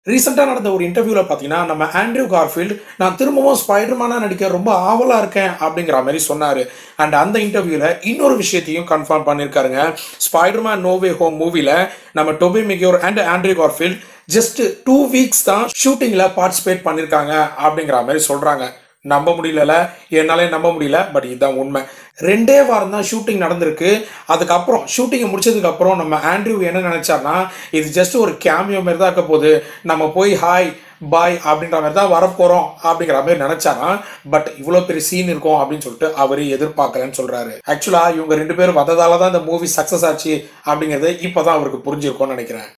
ரீசெண்டாக நடந்த ஒரு இன்டர்வியூவில் பார்த்தீங்கன்னா நம்ம ஆண்ட்ரியூ கார்ஃபீல்டு நான் திரும்பவும் ஸ்பைடர்மேனாக நடிக்க ரொம்ப ஆவலாக இருக்கேன் அப்படிங்கிற மாதிரி சொன்னார் அண்ட் அந்த இன்டர்வியூவில் இன்னொரு விஷயத்தையும் கன்ஃபார்ம் பண்ணியிருக்காருங்க ஸ்பைடர்மேன் நோவே ஹோம் மூவியில் நம்ம Tobey Maguire and Andrew Garfield just two weeks தான் ஷூட்டிங்கில் பார்ட்டிசிபேட் பண்ணியிருக்காங்க அப்படிங்கிற மாதிரி சொல்கிறாங்க நம்ப முடியல என்னாலே நம்ப முடியல பட் இதுதான் உண்மை ரெண்டே வாரம் தான் ஷூட்டிங் நடந்திருக்கு அதுக்கப்புறம் ஷூட்டிங்கை முடிச்சதுக்கு அப்புறம் நம்ம ஆண்ட்ரியூ என்ன நினைச்சார்னா இது ஜஸ்ட் ஒரு கேமியோ மாதிரி தான் இருக்க போகுது நம்ம போய் ஹாய் பாய் அப்படின்ற மாதிரி தான் வரப்போகிறோம் அப்படிங்கிற மாதிரி நினைச்சாங்க பட் இவ்வளோ பெரிய சீன் இருக்கும் அப்படின்னு சொல்லிட்டு அவர் எதிர்பார்க்கலன்னு சொல்றாரு ஆக்சுவலாக இவங்க ரெண்டு பேரும் வந்ததால தான் இந்த மூவி சக்ஸஸ் ஆச்சு அப்படிங்கிறது இப்போ தான் அவருக்கு புரிஞ்சிருக்கும்னு நினைக்கிறேன்